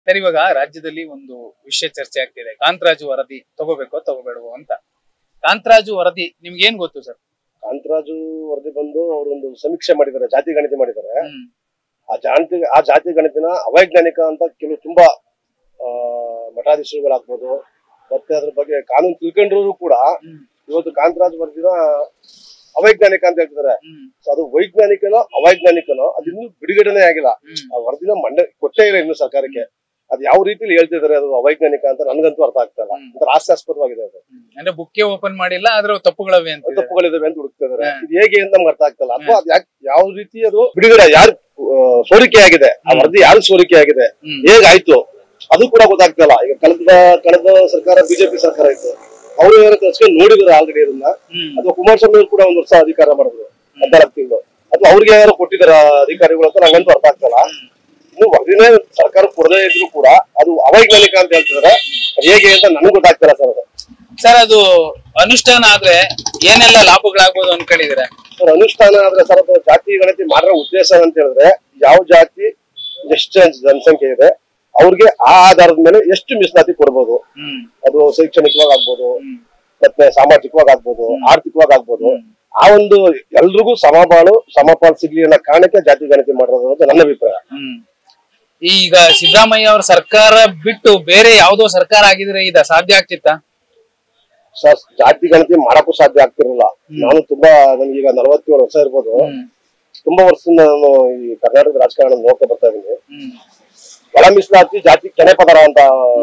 Sir ಇವಾಗ ರಾಜ್ಯದಲ್ಲಿ ಒಂದು ವಿಷಯ ಚರ್ಚೆ ಆಗ್ತಿದೆ ಕಾಂತರಾಜು ವರದಿ ತಗೋಬೇಕೋ ತಗೋಬೇಡವೋ ಅಂತ ಕಾಂತರಾಜು ವರದಿ ನಿಮ್ಗೆ ಏನ್ ಗೊತ್ತು ಸರ್ ಕಾಂತರಾಜು ವರದಿ ಬಂದು ಅವರೊಂದು ಸಮೀಕ್ಷೆ ಮಾಡಿದ್ದಾರೆ ಜಾತಿ ಗಣತಿ ಮಾಡಿದ್ದಾರೆ ಹ್ಮ್ ಆ ಜಾತಿ ಆ ಜಾತಿ ಗಣತಿನ ಅವೈಜ್ಞಾನಿಕ ಅಂತ ಕೆಲವು ತುಂಬಾ ಆ, ಮಠಾಧೀಶರುಗಳಾಗ್ಬೋದು ಮತ್ತೆ ಅದ್ರ ಬಗ್ಗೆ ಕಾನೂನು ತಿಳ್ಕೊಂಡ್ರು ಕೂಡ ಹ್ಮ್ ಇವತ್ತು ಕಾಂತರಾಜು ವರದಿನ ಅವೈಜ್ಞಾನಿಕ ಅಂತ ಹೇಳ್ತಿದ್ದಾರೆ ಹ್ಮ್ ಸೊ ಅದು ವೈಜ್ಞಾನಿಕನೋ ಅವೈಜ್ಞಾನಿಕನೋ ಅದು ಇನ್ನೂ ಬಿಡುಗಡೆನೇ ಆಗಿಲ್ಲ ಹ್ಮ್ ಆ ವರದಿನ ಮಂಡ ಕೊಟ್ಟೇ ಇಲ್ಲ ಇನ್ನು ಸರ್ಕಾರಕ್ಕೆ ಅದು ಯಾವ ರೀತಿಲಿ ಹೇಳ್ತಿದ್ದಾರೆ ಅದು ಅವೈಜ್ಞಾನಿಕ ಅಂತ ನನ್ಗಂತೂ ಅರ್ಥ ಆಗ್ತಾ ಇಲ್ಲ ಹ್ಮ್. ಒಂಥರ ಹಾಸ್ಯಾಸ್ಪದವಾಗಿದೆ ಅದು ಹ್ಮ್. ಅಂದ್ರೆ ಬುಕ್ಕೆ ಓಪನ್ ಮಾಡಿಲ್ಲ ಆದ್ರೆ ತಪ್ಪುಗಳವೆ ಅಂತ ತಪ್ಪುಗಳಿದಾವೆ ಅಂತ ಹುಡುಕ್ತಿದ್ದಾರೆ ಹಾ. ಇದು ಹೇಗೆ ಅಂತ ನಮ್ಗೆ ಅರ್ಥ ಆಗ್ತಲ್ಲ ಅಥವಾ ಅದು ಯಾಕೆ ಯಾವ ರೀತಿ ಅದು ಬಿಡುಗಡೆ ಯಾರು ಆ, ಸೋರಿಕೆ ಆಗಿದೆ ಆ ಹ್ಮ್. ವರದಿ ಯಾರು ಸೋರಿಕೆ ಆಗಿದೆ ಹ್ಮ್ ಹೇಗಾಯ್ತು ಅದು ಕೂಡ ಗೊತ್ತಾಗ್ತಿಲ್ಲ ಈಗ ಕಳೆದ ಕಳೆದ ಸರ್ಕಾರ ಬಿಜೆಪಿ ಸರ್ಕಾರ ಇತ್ತು ಅವರು ಏನೋ ಕಳ್ಸ್ಕೊಂಡು ನೋಡಿದ್ರು ಆಲ್ರೆಡಿ ಅದನ್ನ ಹ್ಮ್ ಅಥವಾ ಕುಮಾರಸ್ವಾಮಿ ಅವರು ಕೂಡ ಒಂದ್ ವರ್ಷ ಅಧಿಕಾರ ಮಾಡಿದ್ರು ಹದಿನಾಲ್ಕು ತಿಂಗಳು ಅಥವಾ ಅವ್ರಿಗೆ ಯಾರು ಕೊಟ್ಟಿದಾರ ಅಧಿಕಾರಿಗಳು ಅಂತ ನಂಗಂತೂ ಅರ್ಥ ಆಗ್ತಲ್ಲ ಇನ್ನು ವರದಿನೇ ಸರ್ಕಾರ ಕೊಡದೇ ಇದ್ರು ಕೂಡ ಅದು ಅವೈಜ್ಞಾನಿಕ ಅಂತ ಹೇಳ್ತಿದಾರೆ ಅದು ಹೇಗೆ ಅಂತ ನನಗೆ ಗೊತ್ತಾಗ್ತಿಲ್ಲ ಸರ್ ಅದು ಸರ್ ಅದು ಅನುಷ್ಠಾನ ಆದ್ರೆ ಏನೆಲ್ಲ ಲಾಭಗಳಾಗ್ಬೋದು ಅನ್ಕೊಂಡಿದ್ದೀರಾ ಸರ್ ಅನುಷ್ಠಾನ ಆದ್ರೆ ಸರ್ ಅದು ಜಾತಿ ಗಣತಿ ಮಾಡೋ ಉದ್ದೇಶ ಅಂತ ಹೇಳಿದ್ರೆ ಯಾವ ಜಾತಿ ಎಷ್ಟು ಜನ ಜನಸಂಖ್ಯೆ ಇದೆ ಅವ್ರಿಗೆ ಆ ಆಧಾರದ ಮೇಲೆ ಎಷ್ಟು ಮೀಸಲಾತಿ ಕೊಡ್ಬೋದು ಹ್ಮ್ ಅದು ಶೈಕ್ಷಣಿಕವಾಗಿ ಆಗ್ಬೋದು ಹ್ಮ್ ಮತ್ತೆ ಸಾಮಾಜಿಕವಾಗಿ ಆಗ್ಬೋದು ಆರ್ಥಿಕವಾಗಿ ಆಗ್ಬೋದು ಆ ಒಂದು ಎಲ್ರಿಗೂ ಸಮಬಾಳು ಸಮಪಾಲು ಸಿಗ್ಲಿ ಅನ್ನೋ ಕಾರಣಕ್ಕೆ ಜಾತಿ ಗಣತಿ ಮಾಡಿರೋದು ಅಂತ ನನ್ನ ಅಭಿಪ್ರಾಯ ಹ್ಮ್ ಈಗ ಸಿದ್ದರಾಮಯ್ಯ ಅವ್ರ ಸರ್ಕಾರ ಬಿಟ್ಟು ಬೇರೆ ಯಾವ್ದೋ ಸರ್ಕಾರ ಆಗಿದ್ರೆ ಇದ ಸಾಧ್ಯ ಆಗ್ತಿತ್ತಾ ಸರ್ ಜಾತಿ ಗಣತಿ ಮಾಡಕ್ಕೂ ಸಾಧ್ಯ ಆಗ್ತಿರಲಿಲ್ಲ ನಾನು ತುಂಬಾ ನನಗೀಗ ನಲವತ್ತೇಳು ವರ್ಷ ಇರ್ಬೋದು ಹ್ಮ್ ತುಂಬಾ ವರ್ಷದಿಂದ ನಾನು ಈ ಕರ್ನಾಟಕದ ರಾಜಕಾರಣ ನೋಡ್ತಾ ಬರ್ತಾ ಇದ್ದೀನಿ ಹ್ಮ್ ಒಳ ಮೀಸಲಾತಿ ಜಾತಿ ಕೆನೆ ಪದರ ಅಂತ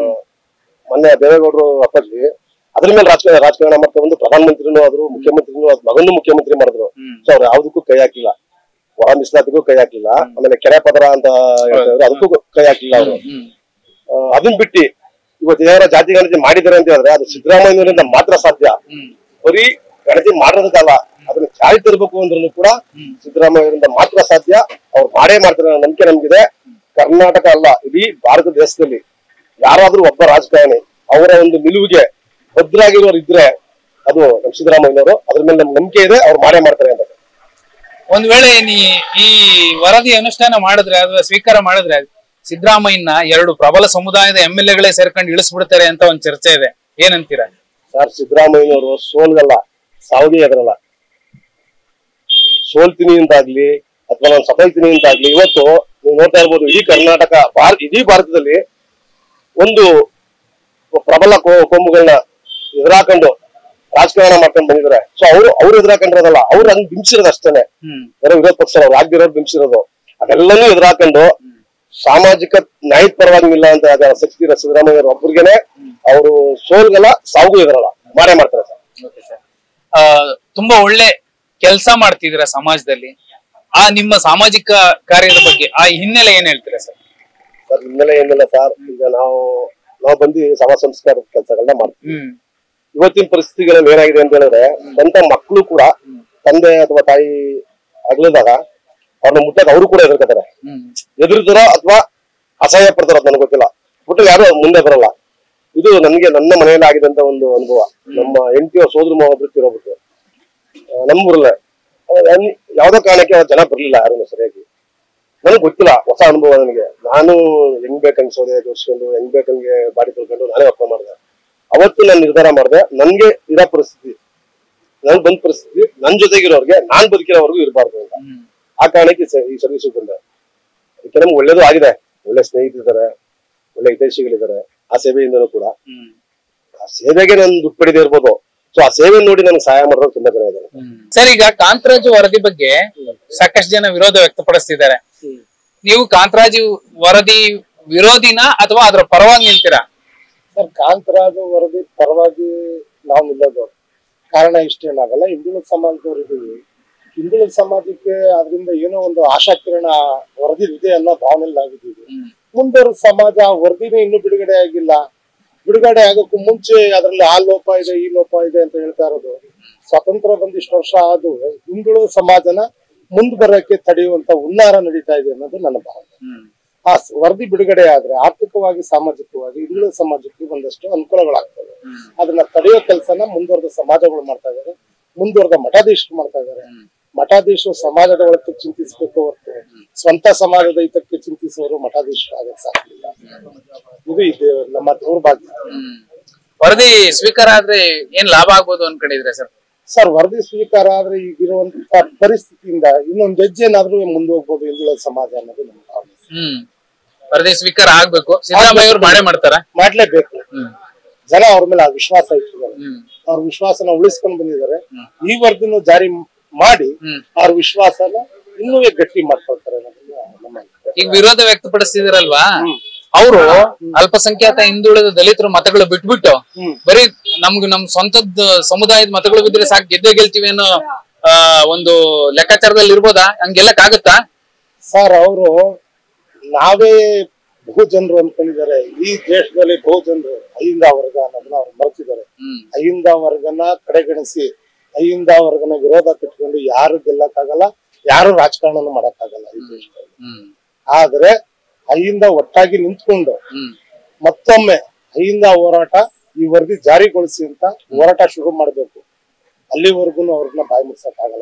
ಮೊನ್ನೆ ದೇವೇಗೌಡರು ಅಪ್ಪಾಜಿ ಅದ್ರ ಮೇಲೆ ರಾಜಕಾರಣ ರಾಜಕಾರಣ ಮಾಡ್ತಾ ಬಂದು ಪ್ರಧಾನಮಂತ್ರಿನೂ ಆದ್ರು ಮುಖ್ಯಮಂತ್ರಿನೂ ಅದ್ ಮಗನೂ ಮುಖ್ಯಮಂತ್ರಿ ಮಾಡಿದ್ರು ಹ್ಮ್ ಸೊ ಅವ್ರು ಯಾವ್ದಕ್ಕೂ ಕೈ ಹಾಕಿಲ್ಲ ಒಳ ಮೀಸಲಾತಿಗೂ ಕೈ ಹಾಕಿಲ್ಲ ಆಮೇಲೆ ಕೆರೆ ಪದರ ಅಂತ ಹೇಳ್ತಾರೆ ಅದಕ್ಕೂ ಕೈ ಹಾಕಿಲ್ಲ ಅವರು ಹ್ಮ್ ಅದನ್ನ ಬಿಟ್ಟು ಇವತ್ತು ಏನಾರ ಜಾತಿ ಗಣತಿ ಮಾಡಿದ್ದಾರೆ ಅಂತ ಹೇಳಿದ್ರೆ ಅದು ಸಿದ್ದರಾಮಯ್ಯನವರಿಂದ ಮಾತ್ರ ಸಾಧ್ಯ ಹ್ಮ್ ಬರೀ ಗಣತಿ ಮಾಡೋದಕ್ಕಲ್ಲ ಅದನ್ನ ಜಾರಿ ತರಬೇಕು ಅಂದ್ರೂ ಕೂಡ ಹ್ಮ್ ಸಿದ್ದರಾಮಯ್ಯರಿಂದ ಮಾತ್ರ ಸಾಧ್ಯ ಅವ್ರು ಮಾಡೇ ಮಾಡ್ತಾರೆ ಅನ್ನೋ ನಂಬಿಕೆ ನಮ್ಗಿದೆ ಕರ್ನಾಟಕ ಅಲ್ಲ ಇಡೀ ಭಾರತ ದೇಶದಲ್ಲಿ ಯಾರಾದ್ರೂ ಒಬ್ಬ ರಾಜಕಾರಣಿ ಅವರ ಒಂದು ನಿಲುವಿಗೆ ಭದ್ರಾಗಿರೋರು ಇದ್ರೆ ಅದು ನಮ್ ಸಿದ್ದರಾಮಯ್ಯನವರು ಅದ್ರ ಮೇಲೆ ನಮ್ಗೆ ನಂಬಿಕೆ ಇದೆ ಅವ್ರು ಮಾಡೇ ಮಾಡ್ತಾರೆ ಅಂತ ಒಂದ್ ವೇಳೆ ನೀ ಈ ವರದಿ ಅನುಷ್ಠಾನ ಮಾಡಿದ್ರೆ ಅಥವಾ ಸ್ವೀಕಾರ ಮಾಡಿದ್ರೆ ಸಿದ್ದರಾಮಯ್ಯನ ಎರಡು ಪ್ರಬಲ ಸಮುದಾಯದ ಎಂ ಎಲ್ ಎಗಳೇ ಸೇರ್ಕೊಂಡು ಇಳಿಸ್ಬಿಡ್ತಾರೆ ಅಂತ ಒಂದ್ ಚರ್ಚೆ ಇದೆ ಏನಂತೀರಾ ಸರ್ ಸಿದ್ದರಾಮಯ್ಯನವರು ಸೋಲ್ಗಲ್ಲ ಸಾವಿಗೆ ಎದರಲ್ಲ ಸೋಲ್ತೀನಿ ಅಂತಾಗ್ಲಿ ಅಥವಾ ನಾನು ಸಫಲ್ತೀನಿ ಅಂತಾಗ್ಲಿ ಇವತ್ತು ನೀವು ನೋಡ್ತಾ ಇರ್ಬೋದು ಇಡೀ ಕರ್ನಾಟಕ ಭಾರ ಇಡೀ ಭಾರತದಲ್ಲಿ ಒಂದು ಪ್ರಬಲ ಕೋ- ಕೋಮುಗಳನ್ನ ಎದುರಾಕೊಂಡು ರಾಜಕಾರಣ ಮಾಡ್ಕೊಂಡು ಬಂದಿದ್ದಾರೆ ಸೊ ಅವರು ಅವ್ರು ಎದುರಾಕೊಂಡಿರೋದಲ್ಲ ಅವ್ರು ಹಂಗ್ ಬಿಂಬಿಸಿರೋದು ಅಷ್ಟೇನೆ ಹ್ಮ್ ಯಾರೋ ವಿರೋಧ ಪಕ್ಷ ಅವ್ರು ಆಗ್ದಿರೋರು ಬಿಂಬಿಸಿರೋದು ಅದೆಲ್ಲನೂ ಎದುರಾಕೊಂಡು ಸಾಮಾಜಿಕ ನ್ಯಾಯದ ಪರವಾಗಿ ಇಲ್ಲ ಅಂತ ಆಗ ಶಕ್ತಿ ಇರೋ ಸಿದ್ದರಾಮಯ್ಯ ಒಬ್ಬರಿಗೆನೆ ಅವರು ಸೋಲ್ಗಲ್ಲ ಸಾವುಗೂ ಎದುರಲ್ಲ ಮಾಡೇ ಮಾಡ್ತಾರೆ ಸರ್ Okay, sir. ಆ, ತುಂಬಾ ಒಳ್ಳೆ ಕೆಲಸ ಮಾಡ್ತಿದ್ದೀರಾ ಸಮಾಜದಲ್ಲಿ ಆ ನಿಮ್ಮ ಸಾಮಾಜಿಕ ಕಾರ್ಯದ ಬಗ್ಗೆ ಆ ಹಿನ್ನೆಲೆ ಏನ್ ಹೇಳ್ತೀರಾ ಸರ್ ಸರ್ ಹಿನ್ನೆಲೆ ಏನಿಲ್ಲ ಸರ್ ಈಗ ನಾವು ನಾವು ಬಂದು ಸಮಾಜ ಸಂಸ್ಕಾರದ ಕೆಲಸಗಳನ್ನ ಮಾಡ್ತೀವಿ ಹ್ಮ್ ಇವತ್ತಿನ ಪರಿಸ್ಥಿತಿಗಳಲ್ಲಿ ಏನಾಗಿದೆ ಅಂತ ಹೇಳಿದ್ರೆ ಸ್ವಂತ ಮಕ್ಕಳು ಕೂಡ ತಂದೆ ಅಥವಾ ತಾಯಿ ಅಗಲಿದಾಗ ಅವ್ರನ್ನ ಮುಟ್ಟಕ್ಕೆ ಅವರು ಕೂಡ ಎದುರ್ಕೋತಾರೆ ಹ್ಮ್ ಎದುರ್ತಾರೋ ಅಥವಾ ಅಸಹ್ಯ ಪಡ್ತಾರೋ ನನಗೆ ಗೊತ್ತಿಲ್ಲ ಬಿಟ್ಟು ಯಾರು ಮುಂದೆ ಬರಲ್ಲ ಇದು ನನಗೆ ನನ್ನ ಮನೆಯಲ್ಲಿ ಆಗಿದಂತ ಒಂದು ಅನುಭವ ನಮ್ಮ ಹೆಂಡತಿಯ ಸೋದರ ಮಾವ ಒಬ್ರು ತೀರೋಗ್ಬಿಟ್ರು ಆ, ನಮ್ಮೂರಲ್ಲೇ ಆ, ಅನ್- ಯಾವ್ದೋ ಕಾರಣಕ್ಕೆ ಆ ಜನ ಬರ್ಲಿಲ್ಲ ಯಾರು ಸರಿಯಾಗಿ ನನಗೆ ಗೊತ್ತಿಲ್ಲ ಹೊಸ ಅನುಭವ ನನಗೆ ನಾನು ಹೆಂಗ್ ಬೇಕಂಗ್ ಸೌದೆ ಜೋಡಿಸ್ಕೊಂಡು ಹೆಂಗ್ ಬೇಕಂಗೆ ಬಾಡಿ ತೊಳ್ಕೊಂಡು ನಾನೇ ಒಪ್ಪ ಮಾಡಿದೆ ಅವತ್ತು ನಾನು ನಿರ್ಧಾರ ಮಾಡಿದೆ ನನ್ಗೆ ಇರೋ ಪರಿಸ್ಥಿತಿ ನನ್ ಬಂದ ಪರಿಸ್ಥಿತಿ ನನ್ ಜೊತೆಗಿರೋರ್ಗೆ ನಾನ್ ಬದುಕಿರೋವರೆಗೂ ಇರಬಾರ್ದು ಅಂತ ಹ್ಮ್ ಆ ಕಾರಣಕ್ಕೆ ಈ ಸ- ಈ ಸರ್ವಿಸ್ ಬಂದೆ ಅದಕ್ಕೆ ನಮ್ಗೆ ಒಳ್ಳೇದು ಆಗಿದೆ ಒಳ್ಳೆ ಸ್ನೇಹಿತರಿದ್ದಾರೆ ಒಳ್ಳೆ ಹಿತೈಷಿಗಳಿದ್ದಾರೆ ಆ ಸೇವೆಯಿಂದನೂ ಕೂಡ ಹ್ಮ್ ಆ ಸೇವೆಗೆ ನಾನು ದುಡ್ಡು ಪಡೆದೇ ಇರ್ಬೋದು ಸೊ ಆ ಸೇವೆ ನೋಡಿ ನನಗೆ ಸಹಾಯ ಮಾಡೋರು ತುಂಬಾ ಜನ ಇದ್ದಾರೆ ಸರ್ ಈಗ ಕಾಂತರಾಜು ವರದಿ ಬಗ್ಗೆ ಸಾಕಷ್ಟು ಜನ ವಿರೋಧ ವ್ಯಕ್ತಪಡಿಸ್ತಿದ್ದಾರೆ ನೀವು ಕಾಂತರಾಜು ವರದಿ ವಿರೋಧಿನ ಅಥವಾ ಅದರ ಪರವಾಗಿ ನಿಲ್ತೀರಾ ಸರ್ ಕಾಂತರಾಜು ವರದಿ ಪರವಾಗಿ ನಾವು ನಿಲ್ಲೋದು ಕಾರಣ ಇಷ್ಟೇನಾಗಲ್ಲ ಹಿಂದುಳಿದ ಸಮಾಜದವ್ರು ಇದೀವಿ ಹಿಂದುಳಿದ ಸಮಾಜಕ್ಕೆ ಅದರಿಂದ ಏನೋ ಒಂದು ಆಶಾಕಿರಣ ವರದಿ ಇದೆ ಅನ್ನೋ ಭಾವನೆಯಲ್ಲಿ ನಾವಿದ್ದೀವಿ ಮುಂದರ ಸಮಾಜ ಆ ವರದಿನೇ ಇನ್ನೂ ಬಿಡುಗಡೆ ಆಗಿಲ್ಲ ಬಿಡುಗಡೆ ಆಗೋಕ್ಕೂ ಮುಂಚೆ ಅದರಲ್ಲಿ ಆ ಲೋಪ ಇದೆ ಈ ಲೋಪ ಇದೆ ಅಂತ ಹೇಳ್ತಾ ಇರೋದು ಸ್ವಾತಂತ್ರ್ಯ ಬಂದಿಷ್ಟು ವರ್ಷ ಆದ್ರೂ ಹಿಂದುಳಿದ ಸಮಾಜನ ಮುಂದ್ ಬರೋಕ್ಕೆ ತಡೆಯುವಂತ ಹುನ್ನಾರ ನಡೀತಾ ಇದೆ ಅನ್ನೋದು ನನ್ನ ಭಾವನೆ ಆ ಸ್- ವರದಿ ಬಿಡುಗಡೆ ಆದ್ರೆ ಆರ್ಥಿಕವಾಗಿ ಸಾಮಾಜಿಕವಾಗಿ ಹಿಂದುಳಿದ ಸಮಾಜಕ್ಕೆ ಒಂದಷ್ಟು ಅನುಕೂಲಗಳಾಗ್ತವೆ ಅದನ್ನ ತಡೆಯೋ ಕೆಲಸನ ಮುಂದುವರೆದ ಸಮಾಜಗಳು ಮಾಡ್ತಾ ಇದಾರೆ ಮುಂದುವರೆದ ಮಠಾಧೀಶರು ಮಾಡ್ತಾ ಇದಾರೆ ಮಠಾಧೀಶರು ಸಮಾಜದ ಒಳಕ್ಕೆ ಚಿಂತಿಸಬೇಕು ಹೊರತು ಸ್ವಂತ ಸಮಾಜದ ಹಿತಕ್ಕೆ ಚಿಂತಿಸುವವರು ಮಠಾಧೀಶರು ಆಗಕ್ಕೆ ಸಾಧ್ಯವಿಲ್ಲ ಇದು ಇದೆ ನಮ್ಮ ದೌರ್ಭಾಗ್ಯ ಹ್ಮ್. ವರದಿ ಸ್ವೀಕಾರ ಆದ್ರೆ ಏನ್ ಲಾಭ ಆಗ್ಬೋದು ಅನ್ಕೊಂಡಿದ್ರೆ ಸರ್ ಸರ್ ವರದಿ ಸ್ವೀಕಾರ ಆದ್ರೆ ಈಗಿರುವಂತ ಪರಿಸ್ಥಿತಿಯಿಂದ ಇನ್ನೊಂದು ಹೆಜ್ಜೆ ಏನಾದ್ರೂ ಮುಂದೆ ಹೋಗ್ಬೋದು ಹಿಂದುಳಿದ ಸಮಾಜ ಅನ್ನೋದು ನಮ್ಮ ಭಾವನೆ ಹ್ಮ್ ವರದಿ ಸ್ವೀಕಾರ ಆಗ್ಬೇಕು ಸಿದ್ದರಾಮಯ್ಯ ಅವ್ರು ಮಾಡೇ ಮಾಡ್ತಾರ ಮಾಡ್ಲೇಬೇಕು ಹ್ಮ್ ಜನ ಅವ್ರ ಮೇಲೆ ಆ ವಿಶ್ವಾಸ ಇಟ್ಟಿದ್ದಾರೆ ಹ್ಮ್ ಅವ್ರ ವಿಶ್ವಾಸನ ಉಳಿಸ್ಕೊಂಡು ಬಂದಿದ್ದಾರೆ ಈ ವರದಿನೂ ಜಾರಿ ಮಾಡಿ ಹ್ಮ್. ಅವ್ರ ವಿಶ್ವಾಸನ ಇನ್ನೂ ಗಟ್ಟಿ ಮಾಡ್ಕೊಳ್ತಾರೆ ಅನ್ನೋದನ್ನ ನಮ್ಮ ಅಭಿಪ್ರಾಯ. ಈಗ ವಿರೋಧ ವ್ಯಕ್ತಪಡಿಸ್ತಿದಿರಲ್ವಾ ಅವರು ಅಲ್ಪಸಂಖ್ಯಾತ ಹಿಂದುಳಿದ ದಲಿತರ ಮತಗಳು ಬಿಟ್ಬಿಟ್ಟು ಹ್ಮ್. ಬರೀ ನಮ್ಗ್ ನಮ್ ಸ್ವಂತದ ಸಮುದಾಯದ ಮತಗಳು ಬಿದ್ರೆ ಸಾಕು ಗೆದ್ದೇ ಗೆಲ್ತೀವಿ ಅನ್ನೋ ಆ, ಒಂದು ಲೆಕ್ಕಾಚಾರದಲ್ಲಿ ಇರ್ಬೋದಾ ಹಂಗೆಲ್ಲಕ್ ಆಗುತ್ತಾ ಸರ್ ಅವರು ನಾವೇ ಬಹುಜನರು ಅನ್ಕೊಂಡಿದ್ದಾರೆ ಈ ದೇಶದಲ್ಲಿ ಬಹುಜನರು ಅಹಿಂದ ವರ್ಗ ಅನ್ನೋದನ್ನ ಅವ್ರು ಮರ್ತಿದ್ದಾರೆ ಹ್ಮ್ ಅಹಿಂದ ವರ್ಗನ ಕಡೆಗಣಿಸಿ ಅಹಿಂದ ವರ್ಗನ ವಿರೋಧ ಕಟ್ಕೊಂಡು ಯಾರು ಗೆಲ್ಲಕ್ಕಾಗಲ್ಲ ಯಾರು ರಾಜಕಾರಣನೂ ಮಾಡಕ್ಕಾಗಲ್ಲ ಈ ದೇಶದಲ್ಲಿ ಹ್ಮ್ ಆದ್ರೆ ಅಹಿಂದ ಒಟ್ಟಾಗಿ ನಿಂತ್ಕೊಂಡು ಹ್ಮ್ ಮತ್ತೊಮ್ಮೆ ಅಹಿಂದ ಹೋರಾಟ ಈ ವರದಿ ಜಾರಿಗೊಳಿಸಿ ಅಂತ ಹೋರಾಟ ಶುರು ಮಾಡ್ಬೇಕು ಅಲ್ಲಿವರೆಗೂ ಅವ್ರನ್ನ ಬಾಯಿ ಮುಡ್ಸಕ್ ಆಗಲ್ಲ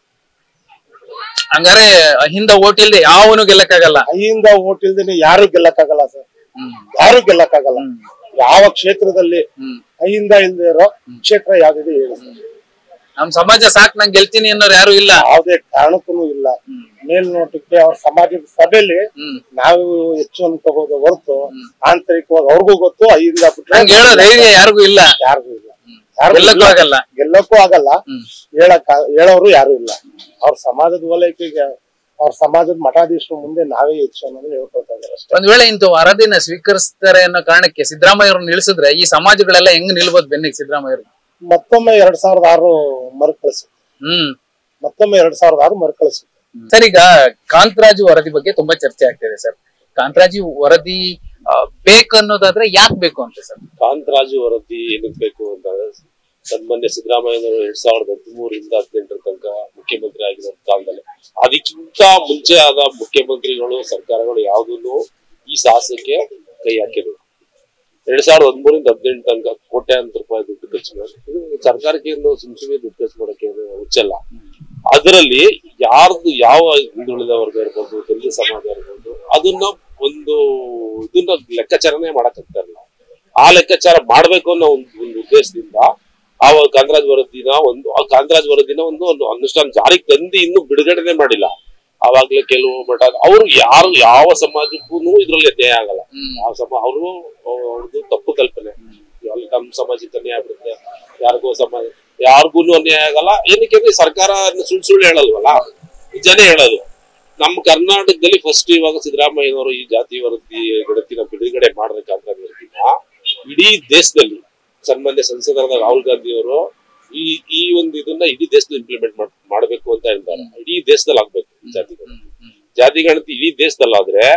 ಹಂಗಾರೆ ಅಹಿಂದ ಓಟ್ ಇಲ್ದೆ ಯಾವನು ಗೆಲ್ಲಕ್ಕಾಗಲ್ಲ ಅಹಿಂದ ಓಟ್ ಇಲ್ದೇನೆ ಯಾರು ಗೆಲ್ಲಕ್ಕಾಗಲ್ಲ ಸರ್ ಹ್ಮ್ ಯಾರು ಗೆಲ್ಲಕ್ಕಾಗಲ್ಲ ಹ್ಮ್. ಯಾವ ಕ್ಷೇತ್ರದಲ್ಲಿ ಹ್ಮ್ ಅಹಿಂದ ಇಲ್ದೇ ಇರೋ ಕ್ಷೇತ್ರ ಯಾವ್ದಿದೆ ಹೇಳಿ ಸರ್ ನಮ್ ಸಮಾಜ ಸಾಕ್ ನಂಗೆ ಗೆಲ್ತೀನಿ ಅನ್ನೋರು ಯಾರು ಇಲ್ಲ ಯಾವುದೇ ಕಾರಣಕ್ಕೂ ಇಲ್ಲ ಮೇಲ್ನೋಟಕ್ಕೆ ಅವ್ರ ಸಮಾಜದ ಸಭೆಯಲ್ಲಿ ಹ್ಮ್ ನಾವು ಹೆಚ್ಚು ಅನ್ಕೋಬಹುದು ಹೊರತು ಆಂತರಿಕವಾಗಿ ಅವ್ರಿಗೂ ಗೊತ್ತು ಅಹಿಂದ ಬಿಟ್ರೆ ನಂಗೆ ಹೇಳೋ ಧೈರ್ಯ ಯಾರಿಗೂ ಇಲ್ಲ ಯಾರಿಗೂ ಇಲ್ಲ ಯಾರಿಗೂ ಗೆಲ್ಲಕ್ಕೂ ಇಲ್ಲ. ಆಗಲ್ಲ ಗೆಲ್ಲಕ್ಕೂ ಆಗಲ್ಲ ಹ್ಮ್ ಹೇಳಕ್ ಹೇಳೋರು ಯಾರು ಇಲ್ಲ ಅವ್ರ ಸಮಾಜದ ವಲಯಕ್ಕೆ ಅವ್ರ ಸಮಾಜದ ಮಠಾಧೀಶರು ಮುಂದೆ ನಾವೇ ಹೆಚ್ಚು ಅನ್ನೋದನ್ನ ಹೇಳ್ಕೊಳ್ತಾ ಇದ್ದಾರೆ ಅಷ್ಟೇ ಒಂದ್ ವೇಳೆ ಇಂಥ ವರದಿನ ಸ್ವೀಕರಿಸ್ತಾರೆ ಅನ್ನೋ ಕಾರಣಕ್ಕೆ ಸಿದ್ದರಾಮಯ್ಯ ಅವ್ರನ್ನ ನಿಲ್ಸಿದ್ರೆ ಈ ಸಮಾಜಗಳೆಲ್ಲ ಹೆಂಗ್ ನಿಲ್ಬೋದು ಬೆನ್ನಿಗೆ ಸಿದ್ದರಾಮಯ್ಯ ಅವ್ರು ಮತ್ತೊಮ್ಮೆ ಎರಡ್ ಸಾವಿರದ ಆರು ಮರುಕಳಿಸು ಹ್ಮ್ ಮತ್ತೊಮ್ಮೆ ಎರಡ್ ಸಾವಿರದ ಆರು ಮರುಕಳಿಸು ಸರ್ ಈಗ ಕಾಂತರಾಜು ವರದಿ ಬಗ್ಗೆ ತುಂಬಾ ಚರ್ಚೆ ಆಗ್ತಿದೆ ಸರ್ ಕಾಂತರಾಜು ವರದಿ ಆ, ಬೇಕು ಅನ್ನೋದಾದ್ರೆ ಯಾಕೆ ಬೇಕು ಅಂತ ಸರ್ ಕಾಂತರಾಜು ವರದಿ ಏನಕ್ಕೆ ಬೇಕು ಅಂತಂದ್ರೆ ಸನ್ಮಾನ್ಯ ಸಿದ್ದರಾಮಯ್ಯನವರು ಎರಡ್ ಸಾವಿರದ ಹದಿಮೂರರಿಂದ ಹದಿನೆಂಟರ ತನಕ ಮುಖ್ಯಮಂತ್ರಿ ಆಗಿರೋ ಕಾಲದಲ್ಲಿ ಅದಕ್ಕಿಂತ ಮುಂಚೆ ಆದ ಮುಖ್ಯಮಂತ್ರಿಗಳು ಸರ್ಕಾರಗಳು ಯಾವುದನ್ನು ಈ ಸಾಹಸಕ್ಕೆ ಕೈ ಹಾಕಿರಲಿಲ್ಲ ಎರಡ್ ಸಾವಿರದ ಹದಿಮೂರಿಂದ ಹದಿನೆಂಟು ತನಕ ಕೋಟ್ಯಾಂತರ ರೂಪಾಯಿ ದುಡ್ಡು ಖರ್ಚು ಮಾಡಿ ಇದು ಸರ್ಕಾರಕ್ಕೆ ಏನು ಸುಮ್ ಸುಮ್ಮನೆ ದುಡ್ಡು ಖರ್ಚು ಮಾಡಕ್ಕೆ ಏನು ಹುಚ್ಚಲ್ಲ ಅದರಲ್ಲಿ ಯಾರ್ದು ಯಾವ ಹಿಂದುಳಿದ ವರ್ಗ ಇರ್ಬೋದು ದಲಿತ ಸಮಾಜ ಇರ್ಬೋದು ಅದನ್ನ ಒಂದು ಇದನ್ನ ಲೆಕ್ಕಾಚಾರನೇ ಮಾಡಕ್ ಆಗ್ತಾ ಇಲ್ಲ ಆ ಲೆಕ್ಕಾಚಾರ ಮಾಡ್ಬೇಕು ಅನ್ನೋ ಒಂದು ಒಂದು ಉದ್ದೇಶದಿಂದ ಆ ಕಾಂತರಾಜ್ ವರದಿನ ಒಂದು ಆ ಕಾಂತರಾಜ್ ವರದಿನ ಒಂದು ಒಂದು ಅನುಷ್ಠಾನ ಜಾರಿಗೆ ತಂದು ಇನ್ನೂ ಬಿಡುಗಡೆನೆ ಮಾಡಿಲ್ಲ ಆವಾಗ್ಲೇ ಕೆಲವು ಮಠ ಅವ್ರು ಯಾರು ಯಾವ ಸಮಾಜಕ್ಕೂ ಇದ್ರಲ್ಲಿ ಅನ್ಯಾಯ ಆಗಲ್ಲ ಯಾವ ಸಮ ಅವರು ಅವ್ರದ್ದು ತಪ್ಪು ಕಲ್ಪನೆ ಅಲ್ಲಿ ನಮ್ಮ ಸಮಾಜಕ್ಕೆ ಅನ್ಯಾಯ ಆಗ್ಬಿಡುತ್ತೆ ಯಾರಿಗೋ ಸಮಾಜ ಯಾರಿಗೂ ಅನ್ಯಾಯ ಆಗಲ್ಲ ಏನಕ್ಕೆ ಅಂದ್ರೆ ಸರ್ಕಾರ ಸುಳ್ಳು ಸುಳ್ಳು ಹೇಳಲ್ವಲ್ಲ ನಿಜಾನೇ ಹೇಳೋದು ನಮ್ಮ ಕರ್ನಾಟಕದಲ್ಲಿ ಫಸ್ಟ್ ಇವಾಗ ಸಿದ್ದರಾಮಯ್ಯನವರು ಈ ಜಾತಿ ವರದಿ ಗಣತಿನ ಬಿಡುಗಡೆ ಮಾಡಬೇಕಾದ್ರೆ ವರದಿನ ಇಡೀ ದೇಶದಲ್ಲಿ ಸನ್ಮಾನ್ಯ ಸಂಸದರಾದ ರಾಹುಲ್ ಗಾಂಧಿ ಅವರು ಈ ಈ ಒಂದು ಇದನ್ನ ಇಡೀ ದೇಶದಲ್ಲಿ ಇಂಪ್ಲಿಮೆಂಟ್ ಮಾಡಬೇಕು ಅಂತ ಹೇಳ್ತಾರೆ ಇಡೀ ದೇಶದಲ್ಲಿ ಆಗ್ಬೇಕು ಈ ಜಾತಿ ಗಣತಿ ಜಾತಿ ಗಣತಿ ಇಡೀ ದೇಶದಲ್ಲಾದ್ರೆ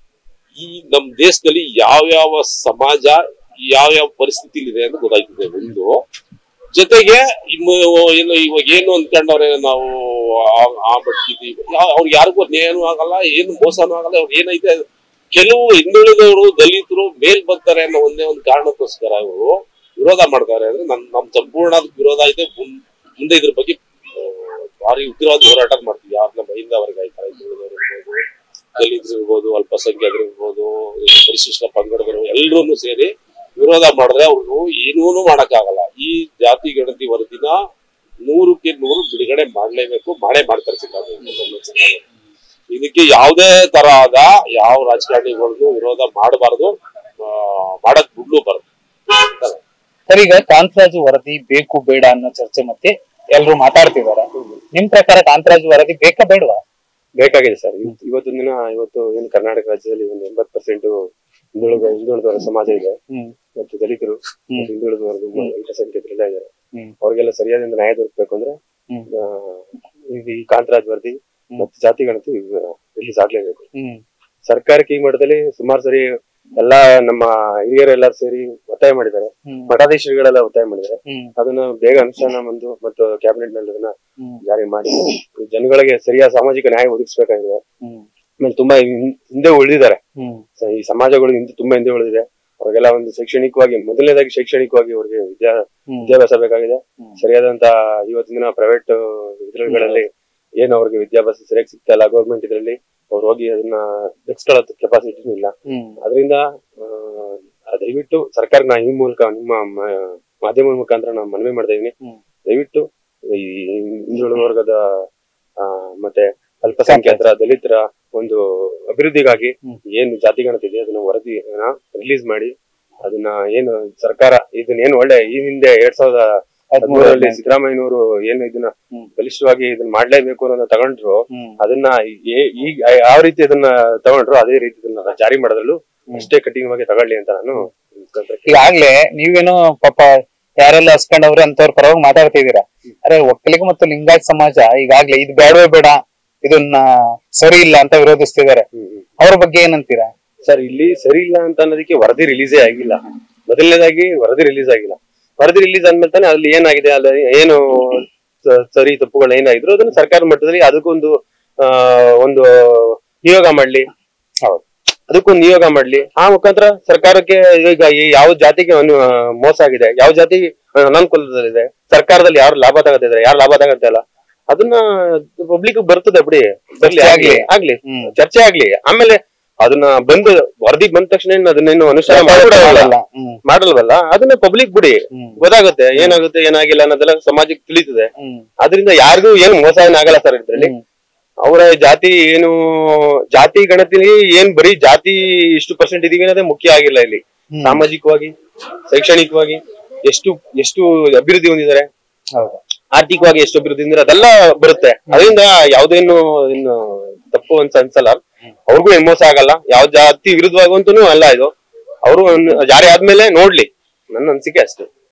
ಈ ನಮ್ ದೇಶದಲ್ಲಿ ಯಾವ ಯಾವ ಸಮಾಜ ಯಾವ ಯಾವ ಪರಿಸ್ಥಿತಿ ಇದೆ ಅಂತ ಗೊತ್ತಾಗ್ತದೆ ಒಂದು ಜೊತೆಗೆ ಇನ್ನು ಏನು ಇವಾಗ ಏನು ಅನ್ಕೊಂಡವ್ರೆ ನಾವು ಆ- ಆ ಮಟ್ಟಿಗೆ ಅವ್ರಿಗೆ ಯಾರಿಗೂ ನ್ಯಾಯನೂ ಆಗಲ್ಲ ಏನು ಮೋಸನೂ ಆಗಲ್ಲ ಅವ್ರಿಗೆ ಏನೈತೆ ಕೆಲವು ಹಿಂದುಳಿದವರು ದಲಿತರು ಮೇಲ್ ಬರ್ತಾರೆ ಅನ್ನೋ ಒಂದೇ ಒಂದು ಕಾರಣಕ್ಕೋಸ್ಕರ ಇವರು ವಿರೋಧ ಮಾಡ್ತಾರೆ ಅಂದ್ರೆ ನಮ್ ನಮ್ ಸಂಪೂರ್ಣ ಅದಕ್ಕೆ ವಿರೋಧ ಐತೆ ಮುನ್- ಮುಂದೆ ಇದ್ರ ಬಗ್ಗೆ ಆ, ಭಾರಿ ಉಗ್ರವಾದ ಹೋರಾಟ ಮಾಡ್ತೀವಿ ಯಾರು ನಮ್ಮ ಹಿಂದ ವರ್ಗ ಆಯ್ತಾರೆ ಹಿಂದುಳಿದವರು ಇರ್ಬೋದು ದಲಿತರು ಇರ್ಬೋದು ಅಲ್ಪಸಂಖ್ಯಾತರು ಇರ್ಬೋದು ಪರಿಶಿಷ್ಟ ಪಂಗಡದವರು ಎಲ್ಲರೂ ಸೇರಿ ವಿರೋಧ ಮಾಡಿದ್ರೆ ಅವ್ರು ಏನೂ ಮಾಡಕ್ಕಾಗಲ್ಲ ಈ ಜಾತಿ ಗಣತಿ ವರದಿನ ನೂರಕ್ಕೆ ನೂರು ಬಿಡುಗಡೆ ಮಾಡ್ಲೇಬೇಕು ಮಾಡೇ ಮಾಡ್ತಾರೆ ಸಿದ್ದರಾಮಯ್ಯ ಇದಕ್ಕೆ ಯಾವುದೇ ತರಹದ ಯಾವ ರಾಜಕಾರಣಿಗಳಿಗೂ ವಿರೋಧ ಮಾಡಬಾರದು ಮಾಡಕ್ ಬಿಡ್ಲೂಬಾರ್ದು ಸರ್ ಈಗ ಕಾಂತರಾಜು ವರದಿ ಬೇಕು ಬೇಡ ಅನ್ನೋ ಚರ್ಚೆ ಮತ್ತೆ ಎಲ್ರು ಮಾತಾಡ್ತಿದಾರೆ ನಿಮ್ ಪ್ರಕಾರ ಕಾಂತರಾಜು ವರದಿ ಬೇಕಾ ಬೇಡವಾ ಬೇಕಾಗಿದೆ ಸರ್ ಇವತ್ತು- ಇವತ್ತಿನ ದಿನ ಇವತ್ತು ಏನು ಕರ್ನಾಟಕ ರಾಜ್ಯದಲ್ಲಿ ಒಂದು ಎಂಬತ್ ಪರ್ಸೆಂಟ್ ಹಿಂದುಳಿದ ಹಿಂದುಳಿದವರ ಸಮಾಜ ಇದೆ ಹ್ಮ್ ಮತ್ತು ದಲಿತರು ಹ್ಮ್. ಮತ್ತು ಹಿಂದುಳಿದವರದು ಅಲ್ಪಸಂಖ್ಯಾತರೆಲ್ಲ ಇದ್ದಾರೆ ಹ್ಮ್. ಅವ್ರಿಗೆಲ್ಲ ಸರಿಯಾದ ನ್ಯಾಯ ದೊರಕಬೇಕು ಅಂದ್ರೆ ಹ್ಮ್. ಆ, ಇದು ಈ ಕಾಂತರಾಜ್ ವರದಿ ಮತ್ತು ಜಾತಿ ಗಣತಿ ರಿಲೀಸ್ ಆಗ್ಲೇಬೇಕು ಹ್ಮ್ ಸರ್ಕಾರಕ್ಕೆ ಈ ಮಟ್ಟದಲ್ಲಿ ಸುಮಾರು ಸರಿ ಎಲ್ಲಾ ನಮ್ಮ ಹಿರಿಯರೆಲ್ಲರೂ ಸೇರಿ ಒತ್ತಾಯ ಮಾಡಿದ್ದಾರೆ ಹ್ಮ್ ಮಠಾಧೀಶರುಗಳೆಲ್ಲ ಒತ್ತಾಯ ಮಾಡಿದ್ದಾರೆ ಹ್ಮ್ ಅದನ್ನ ಬೇಗ ಅನುಷ್ಠಾನ ಬಂದು ಮತ್ತು ಕ್ಯಾಬಿನೆಟ್ ನಲ್ಲಿ ಅದನ್ನ ಹ್ಮ್ ಜಾರಿ ಮಾಡಿ ಜನಗಳಿಗೆ ಸರಿಯಾದ ಸಾಮಾಜಿಕ ನ್ಯಾಯ ಒದಗಿಸಬೇಕಾಗಿದೆ ಹ್ಮ್ ಆಮೇಲೆ ತುಂಬಾ ಹಿಂ- ಹಿಂದೆ ಉಳಿದಿದ್ದಾರೆ ಹ್ಮ್ ಸ- ಈ ಸಮಾಜಗಳು ಹಿಂದೆ ತುಂಬಾ ಹಿಂದೆ ಉಳಿದಿದೆ ಅವ್ರಿಗೆಲ್ಲ ಒಂದು ಶೈಕ್ಷಣಿಕವಾಗಿ ಮೊದಲನೇದಾಗಿ ಶೈಕ್ಷಣಿಕವಾಗಿ ಅವ್ರಿಗೆ ವಿದ್ಯಾ ಹ್ಮ್ ವಿದ್ಯಾಭ್ಯಾಸ ಬೇಕಾಗಿದೆ ಹ್ಮ್. ಸರಿಯಾದಂತ ಇವತ್ತಿನ ದಿನ ಪ್ರೈವೇಟ್ ಇದ್ರಗಳಲ್ಲಿ ಏನು ಅವ್ರಿಗೆ ವಿದ್ಯಾಭ್ಯಾಸ ಸರಿಯಾಗಿ ಸಿಗ್ತಾ ಇಲ್ಲ ಗೌರ್ಮೆಂಟ್ ಇದರಲ್ಲಿ ಅವ್ರು ಹೋಗಿ ಅದನ್ನ ದಕ್ಷಿಣ ಕೆಪಾಸಿಟಿನೂ ಇಲ್ಲ ಹ್ಮ್ ಅದರಿಂದ ದಯವಿಟ್ಟು ಸರ್ಕಾರ ನಾ ಈ ಮೂಲಕ ನಿಮ್ಮ ಮ- ಮಾಧ್ಯಮದ ಮುಖಾಂತರ ನಾನು ಮನವಿ ಮಾಡ್ತಾ ಇದೀನಿ ಹ್ಮ್. ದಯವಿಟ್ಟು ಈ ಹಿಂದುಳಿದ ವರ್ಗದ ಆ, ಮತ್ತೆ ಅಲ್ಪಸಂಖ್ಯಾತರ ದಲಿತರ ಒಂದು ಅಭಿವೃದ್ಧಿಗಾಗಿ ಹ್ಮ್. ಏನು ಜಾತಿಗಣತಿ ಇದೆ ಅದನ್ನ ವರದಿನ ರಿಲೀಸ್ ಮಾಡಿ ಅದನ್ನ ಏನು ಸರ್ಕಾರ ಇದನ್ನ ಏನು ಒಳ್ಳೆ ಈ ಹಿಂದೆ ಎರಡ್ ಸಾವಿರದ ಹದಿಮೂರರಲ್ಲಿ ಸಿದ್ದರಾಮಯ್ಯನವರು ಏನು ಇದನ್ನ ಹ್ಮ್. ಬಲಿಷ್ಠವಾಗಿ ಇದನ್ನ ಮಾಡ್ಲೇಬೇಕು ಅನ್ನೋದನ್ನ ತಗೊಂಡ್ರು ಹ್ಮ್ ಅದನ್ನ ಏ- ಈಗ ಯಾವ ರೀತಿ ಅದನ್ನ ತಗೊಂಡ್ರು ಅದೇ ರೀತಿ ಇದನ್ನ ಜಾರಿ ಮಾಡೋದ್ರಲ್ಲೂ ಅಷ್ಟೇ ಕಠಿಣವಾಗಿ ತಗೊಳ್ಳಿ ಅಂತ ನಾನು ಕೇಳ್ಕೊಳ್ತೀನಿ. ಈಗಾಗ್ಲೇ ನೀವೇನೋ ಪಾಪ ಯಾರೆಲ್ಲ ಹಸ್ಕೊಂಡವ್ರೆ ಅಂತವ್ರ ಪರವಾಗಿ ಮಾತಾಡ್ತಿದ್ದೀರಾ ಅರೆ ಒಕ್ಕಲಿಗ ಮತ್ತು ಲಿಂಗಾಯತ್ ಸಮಾಜ ಈಗಾಗ್ಲೇ ಇದು ಬೇಡವೇ ಬೇಡ ಇದನ್ನ ಸರಿ ಇಲ್ಲ ಅಂತ ವಿರೋಧಿಸ್ತಿದ್ದಾರೆ ಹ್ಮ್ ಹ್ಮ್. ಅವ್ರ ಬಗ್ಗೆ ಏನಂತೀರಾ ಸರ್ ಇಲ್ಲಿ ಸರಿ ಇಲ್ಲ ಅಂತ ಅನ್ನೋದಕ್ಕೆ ವರದಿ ರಿಲೀಸೇ ಆಗಿಲ್ಲ ಮೊದಲನೇದಾಗಿ ವರದಿ ರಿಲೀಸ್ ಆಗಿಲ್ಲ ವರದಿ ರಿಲೀಸ್ ಆದ್ಮೇಲೆ ತಾನೇ ಅಲ್ಲಿ ಏನಾಗಿದೆ ಅಲ್ಲಿ ಏನು ಸ- ಸರಿ ತಪ್ಪುಗಳು ಏನಾಗಿದ್ರು ಅದನ್ನ ಸರ್ಕಾರ ಮಟ್ಟದಲ್ಲಿ ಅದಕ್ಕೊಂದು ಆ ಒಂದು ನಿಯೋಗ ಮಾಡ್ಲಿ ಅದಕ್ಕೊಂದು ನಿಯೋಗ ಮಾಡ್ಲಿ ಆ ಮುಖಾಂತರ ಸರ್ಕಾರಕ್ಕೆ ಈಗ ಈ ಯಾವ ಜಾತಿಗೆ ಅನು- ಆ, ಮೋಸ ಆಗಿದೆ ಯಾವ ಜಾತಿ ಅನಾನುಕೂಲದಲ್ಲಿದೆ ಸರ್ಕಾರದಲ್ಲಿ ಯಾರು ಲಾಭ ತಗೋತಿದ್ದಾರೆ ಯಾರು ಲಾಭ ತಗೋತಾ ಇಲ್ಲ ಅದನ್ನ ಪಬ್ಲಿಕ್ ಬರ್ತದೆ ಬಿಡಿ ಬರ್ಲಿ ಆಗ್ಲಿ ಆಗ್ಲಿ ಹ್ಮ್. ಚರ್ಚೆ ಆಗ್ಲಿ ಆಮೇಲೆ ಅದನ್ನ ಬಂದು ವರದಿ ಬಂದ ತಕ್ಷಣ ಏನ್ ಅದನ್ನೇನು ಅನುಷ್ಠಾನ ಮಾಡ್ಬಿಡೋಲ್ಲ ಮಾಡಲ್ಲ. ಹ್ಮ್ ಮಾಡಲ್ವಲ್ಲ ಅದನ್ನ ಪಬ್ಲಿಕ್ ಬಿಡಿ ಹ್ಮ್. ಗೊತ್ತಾಗುತ್ತೆ ಏನಾಗುತ್ತೆ ಏನಾಗಿಲ್ಲ ಅನ್ನೋದೆಲ್ಲ ಸಮಾಜಕ್ಕೆ ತಿಳಿತದೆ ಹ್ಮ್ ಅದರಿಂದ ಯಾರಿಗೂ ಏನು ಮೋಸ ಏನಾಗಲ್ಲ ಸರ್ ಇದ್ರಲ್ಲಿ ಹ್ಮ್. ಅವರ ಜಾತಿ ಏನು ಜಾತಿ ಗಣತಿಲಿ ಏನ್ ಬರೀ ಜಾತಿ ಇಷ್ಟು ಪರ್ಸೆಂಟ್ ಇದೀವಿ ಅನ್ನೋದೇ ಮುಖ್ಯ ಆಗಿಲ್ಲ ಇಲ್ಲಿ ಹ್ಮ್. ಸಾಮಾಜಿಕವಾಗಿ ಶೈಕ್ಷಣಿಕವಾಗಿ ಎಷ್ಟು ಎಷ್ಟು ಅಭಿವೃದ್ಧಿ ಹೊಂದಿದ್ದಾರೆ ಹೌದು ಆರ್ಥಿಕವಾಗಿ ಎಷ್ಟು ಅಭಿವೃದ್ಧಿ ಹೊಂದಿದ್ದಾರೆ ಅದೆಲ್ಲ ಬರುತ್ತೆ ಅದರಿಂದ ಯಾವ್ದೇನು ಇನ್ನು ತಪ್ಪು ಅಂತ ಅನ್ಸಲ್ಲ ಅವ್ರಿಗೂ ಏನ್ ಮೋಸ ಆಗಲ್ಲ ಯಾವ ಜಾತಿ ವಿರುದ್ಧವಾಗುವಂತೂ ಅಲ್ಲ ಇದು ಅವರು ಜಾರಿ ಆದ್ಮೇಲೆ ನೋಡ್ಲಿ ನನ್ನ ಅನ್ಸಿಕೆ ಅಷ್ಟೇ